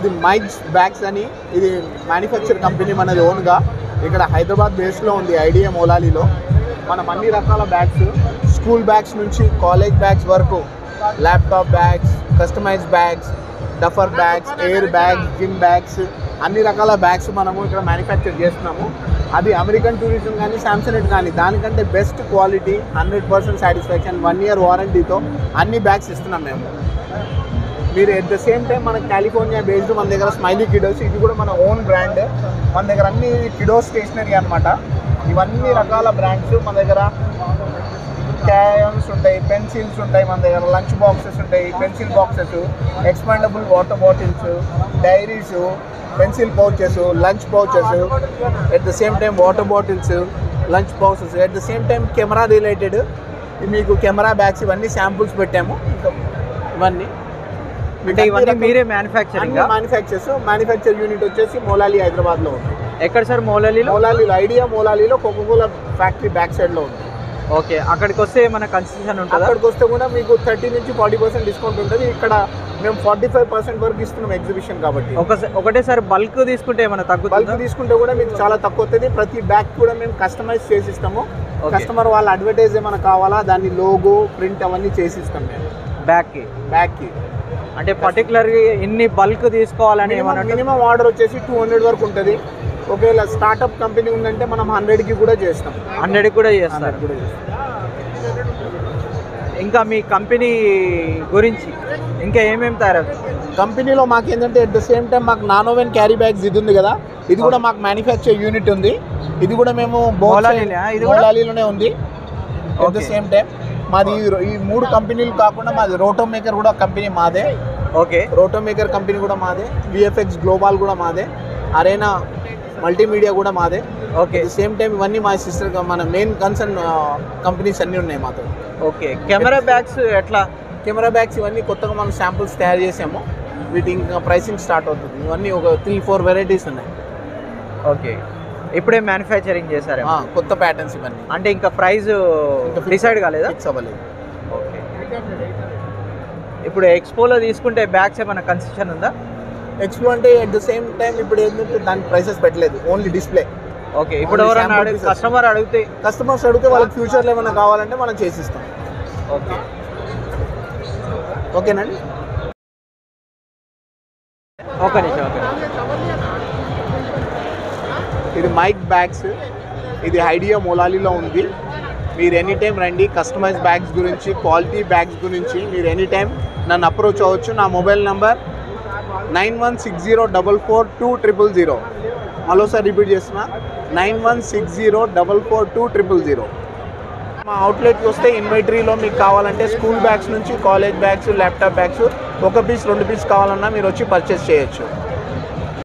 ఇది mics bags అని ఇది మ్యానుఫ్యాక్చర్ కంపెనీ మనది ఓన్గా ఇక్కడ హైదరాబాద్ బేస్లో ఉంది ఐడియా మోలాలిలో మనం అన్ని రకాల బ్యాగ్స్ స్కూల్ బ్యాగ్స్ నుంచి కాలేజ్ బ్యాగ్స్ వరకు laptop bags customise bags duffel bags air bags gym bags అన్ని రకాల బ్యాగ్స్ మనము ఇక్కడ మ్యానుఫ్యాక్చర్ చేస్తున్నాము అది అమెరికన్ టూరిజం కానీ శాంసంగ్ కానీ దానికంటే best quality hundred percent satisfaction one year వారంటీతో అన్ని బ్యాగ్స్ ఇస్తున్నాం మేము మీరు ఎట్ ద సేమ్ టైం మన కాలిఫోర్నియా బేస్డ్ మన దగ్గర స్మైలీ కిడోస్ ఇది కూడా మన ఓన్ బ్రాండ్ మన దగ్గర అన్ని కిడో స్టేషనరీ అనమాట ఇవన్నీ రకాల బ్రాండ్స్ మన దగ్గర క్యాయన్స్ ఉంటాయి పెన్సిల్స్ ఉంటాయి మన దగ్గర లంచ్ బాక్సెస్ ఉంటాయి pencil boxes expandable water bottles diaries pencil pouches lunch pouches at the same time water bottles lunch pouches at the same time camera related మీకు కెమెరా బ్యాగ్స్ ఇవన్నీ శాంపుల్స్ పెట్టాము ఇవన్నీ అంటే ఇవన్నీ మీరే మ్యానుఫ్యాక్చరింగ్ మ్యానుఫ్యాక్చర్స్ మ్యానుఫ్యాక్చర్ యూనిట్ వచ్చేసి మోలాలి హైదరాబాద్లో ఉంది ఎక్కడ సార్ మౌలలిలో మోలాలిలో ఐడియా మోలాలిలో కోకోకోలా ఫ్యాక్టరీ బ్యాక్ సైడ్లో ఉంది ఓకే అక్కడికి వస్తే మన కన్సెషన్ ఉంటుందా అక్కడికి వస్తే కూడా మీకు థర్టీ నుంచి ఫార్టీ పర్సెంట్ డిస్కౌంట్ ఉంటుంది ఇక్కడ మేము ఫార్టీ ఫైవ్ పర్సెంట్ వరకు ఇస్తున్నాం ఎగ్జిబిషన్ కాబట్టి ఒక ఒకటేసారి బల్క్ తీసుకుంటే ఏమైనా బల్క్ తగ్గుతుందా తీసుకుంటే కూడా మీకు చాలా తక్కువ వస్తుంది ప్రతి బ్యాగ్ కూడా మేము కస్టమైజ్ చేసి ఇస్తాము Okay. కస్టమర్ వాళ్ళ అడ్వర్టైజ్ ఏమైనా కావాలా దాన్ని లోగో ప్రింట్ అవన్నీ చేసి ఇస్తాం మేము బ్యాక్కి బ్యాగ్కి అంటే పర్టికులర్ ఇన్ని బల్క్ తీసుకోవాలని ఏమన్నా మినిమం ఆర్డర్ వచ్చేసి టూ హండ్రెడ్ వరకు ఉంటుంది ఒకవేళ స్టార్ట్అప్ కంపెనీ ఉందంటే మనం హండ్రెడ్కి కూడా చేస్తాం హండ్రెడ్ కూడా చేస్తారు హండ్రెడ్ కూడా చేస్తాం ఇంకా మీ కంపెనీ గురించి ఇంకా ఏమేమి తయారవుతుంది కంపెనీలో మాకు ఏంటంటే ఎట్ ద సేమ్ టైం మాకు నానోవెన్ క్యారీ బ్యాగ్స్ ఇది ఉంది కదా ఇది కూడా మాకు మ్యానుఫ్యాక్చర్ యూనిట్ ఉంది ఇది కూడా మేము మోలాలినా? ఇది కూడా? మోలాలిలోనే ఉంది at the Okay. Same time మాది ఈ రో- ఈ మూడు కంపెనీలు కాకుండా మాది రోటో మేకర్ కూడా కంపెనీ మాదే ఓకే రోటో మేకర్ కంపెనీ కూడా మాదే విఎఫ్ఎక్స్ గ్లోబల్ కూడా మాదే అరేనా మల్టీమీడియా కూడా మాదే okay at the same time ఇవన్నీ మా సిస్టర్ మన మెయిన్ కన్సర్న్ కంపెనీస్ అన్నీ ఉన్నాయి మాతో ఓకే కెమెరా బ్యాగ్స్ ఎట్లా కెమెరా బ్యాగ్స్ ఇవన్నీ కొత్తగా మనం శాంపుల్స్ తయారు చేసాము వీటి ఇంకా ప్రైసింగ్ స్టార్ట్ అవుతుంది ఇవన్నీ ఒక త్రీ ఫోర్ వెరైటీస్ ఉన్నాయి ఓకే ఇప్పుడే మ్యానుఫ్యాక్చరింగ్ చేశారేమో ఆ, కొత్త ప్యాటర్న్స్ ఇవన్నీ అంటే ఇంకా ప్రైస్ డిసైడ్ కాలేదా ఫిక్స్ అవ్వలేదు ఓకే ఇప్పుడు ఎక్స్పోలో తీసుకుంటే బ్యాగ్స్ ఏమైనా కన్సెషన్ ఉందా ఎక్స్పో అంటే అట్ ద సేమ్ టైం ఇప్పుడు ఏంటంటే దానికి ప్రైసెస్ పెట్టలేదు ఓన్లీ డిస్ప్లే ఓకే ఇప్పుడు Only ఎవరైనా sample అడుగు pieces. కస్టమర్ అడిగితే కస్టమర్స్ అడిగితే వాళ్ళకి ఫ్యూచర్లో ఏమైనా కావాలంటే మనం చేసిస్తాం ఓకే ఓకేనండి ఒక నిమిషం ఓకే ఇది మైక్ బ్యాగ్స్ ఇది ఐడియా మొలాలిలో ఉంది మీరు ఎనీ టైం రండి కస్టమైజ్ బ్యాగ్స్ గురించి క్వాలిటీ బ్యాగ్స్ గురించి మీరు ఎనీ టైం నన్ను అప్రోచ్ అవ్వచ్చు నా mobile number nine one six zero double four two triple zero మరోసారి రిపీట్ చేస్తున్నా nine one six zero double four two triple zero మా అవుట్లెట్కి వస్తే ఇన్వెంటరీలో మీకు కావాలంటే స్కూల్ బ్యాగ్స్ నుంచి కాలేజ్ బ్యాగ్స్ ల్యాప్టాప్ బ్యాగ్స్ ఒక పీస్ రెండు పీస్ కావాలన్నా మీరు వచ్చి పర్చేస్ చేయొచ్చు